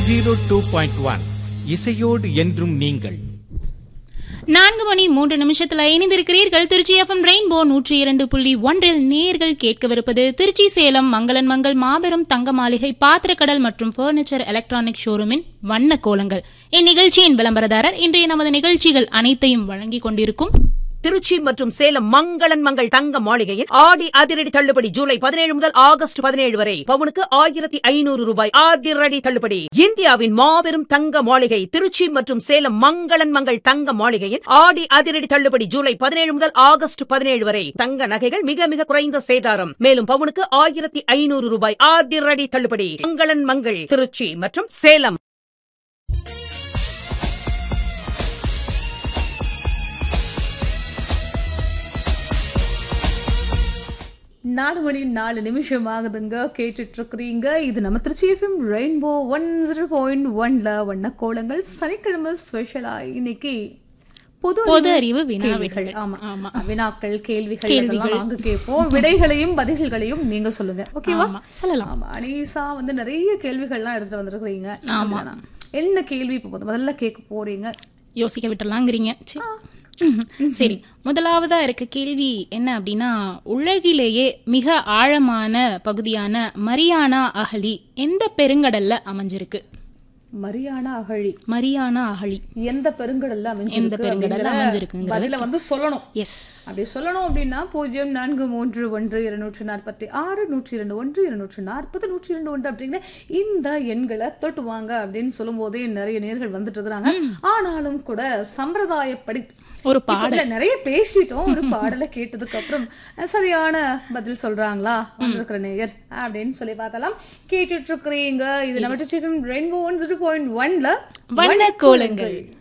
Zero two point one இசையோடு என்றும் நீங்கள் நான்கு மணி மூன்று நிமிஷத்துல இணைந்திருக்கிறீர்கள் திருச்சி எஃப்எம் ரெயின்போ நூற்றி இரண்டு புள்ளி ஒன்றில் நேர்கள் கேட்கவிருப்பது திருச்சி சேலம் மங்களன் மங்கள் மாபெரும் தங்க மாளிகை பாத்திரக்கடல் மற்றும் பர்னிச்சர் எலக்ட்ரானிக் ஷோரூமின் வண்ண கோலங்கள் இந்நிகழ்ச்சியின் விளம்பரதாரர் இன்றைய நமது நிகழ்ச்சிகள் அனைத்தையும் வழங்கிக் கொண்டிருக்கும் திருச்சி மற்றும் சேலம் மங்களன் மங்கள் தங்க மாளிகையில் ஆடி அதிரடி தள்ளுபடி ஜூலை பதினேழு முதல் ஆகஸ்ட் பதினேழு வரை பவுனுக்கு ஆயிரத்தி ஐநூறு ரூபாய் அதிரடி தள்ளுபடி இந்தியாவின் மாபெரும் தங்க மாளிகை திருச்சி மற்றும் சேலம் மங்களன் மங்கள் தங்க மாளிகையில் ஆடி அதிரடி தள்ளுபடி ஜூலை பதினேழு முதல் ஆகஸ்ட் பதினேழு வரை தங்க நகைகள் மிக மிக குறைந்த சேதாரம் மேலும் பவுனுக்கு ஆயிரத்தி ஐநூறு ரூபாய் அதிரடி தள்ளுபடி மங்களன் மங்கள் திருச்சி மற்றும் சேலம் நாலு மணி நாலு நிமிஷம் ஆகுதுங்க கேட்டுட்டு இருக்கிறீங்க இது நம்ம Trichy FM rainbow one zero point ஒன்ல வண்ண கோலங்கள் சனிக்கிழமை ஸ்பெஷலா இன்னைக்கு பொது பொது அறிவு வினா கேள்விகள் விடைகள். ஆமா ஆமா. வினாக்கள் கேள்விகள் கேள்விகள். இதெல்லாம் நாங்க கேட்போம் விடைகளையும் பதில்களையும் நீங்க சொல்லுங்க ஓகேவா ஆமா, சொல்லலாம். ஆமா அனீசா வந்து நிறைய கேள்விகள்லாம் எடுத்துட்டு வந்திருக்கிறீங்க ஆமா. அப்படிதானா? என்ன கேள்வி இப்போ முத- முதல்ல கேட்க போறீங்க யோசிக்க விட்டுறலாங்கிறீங்க சரி. ம்ஹும். சரி முதலாவதா இருக்க கேள்வி என்ன அப்படின்னா உலகிலேயே மிக ஆழமான பகுதியான மரியானா அகழி எந்த பெருங்கடல்ல அமைஞ்சிருக்கு மரியானா அகழி மரியானா அகழி எந்த பெருங்கடல்ல எந்த பெருங்கடல்ல அமைஞ்சிருக்கு அமைஞ்சிருக்குங்கிறத பதில வந்து சொல்லணும் எஸ் அப்படி சொல்லணும் அப்படின்னா பூஜ்ஜியம் நான்கு மூன்று ஒன்று இருநூற்று நாற்பத்தி ஆறு நூற்றி இரண்டு ஒன்று இருநூற்று நாற்பது நூற்றி இரண்டு ஒன்று அப்படிங்கிற இந்த எண்களை தொட்டுவாங்க அப்படின்னு சொல்லும் போதே நிறைய நேர்கள் வந்துட்டு இருக்கிறாங்க ஆனாலும் கூட சம்பிரதாயப்படி ஒரு இப்ப இதுல நிறைய பேசிட்டோம் ஒரு பாடலை கேட்டதுக்கு அப்புறம் அஹ், சரியான பதில் சொல்றாங்களா வந்திருக்கிற நேயர் அப்படின்னு சொல்லி பார்த்தலாம் கேட்டுட்டு இருக்கிறீங்க இது நம்ம ரெயின்போ ஒன் ஜீரோ பாயிண்ட் ஒன்ல வண்ண கோலங்கள்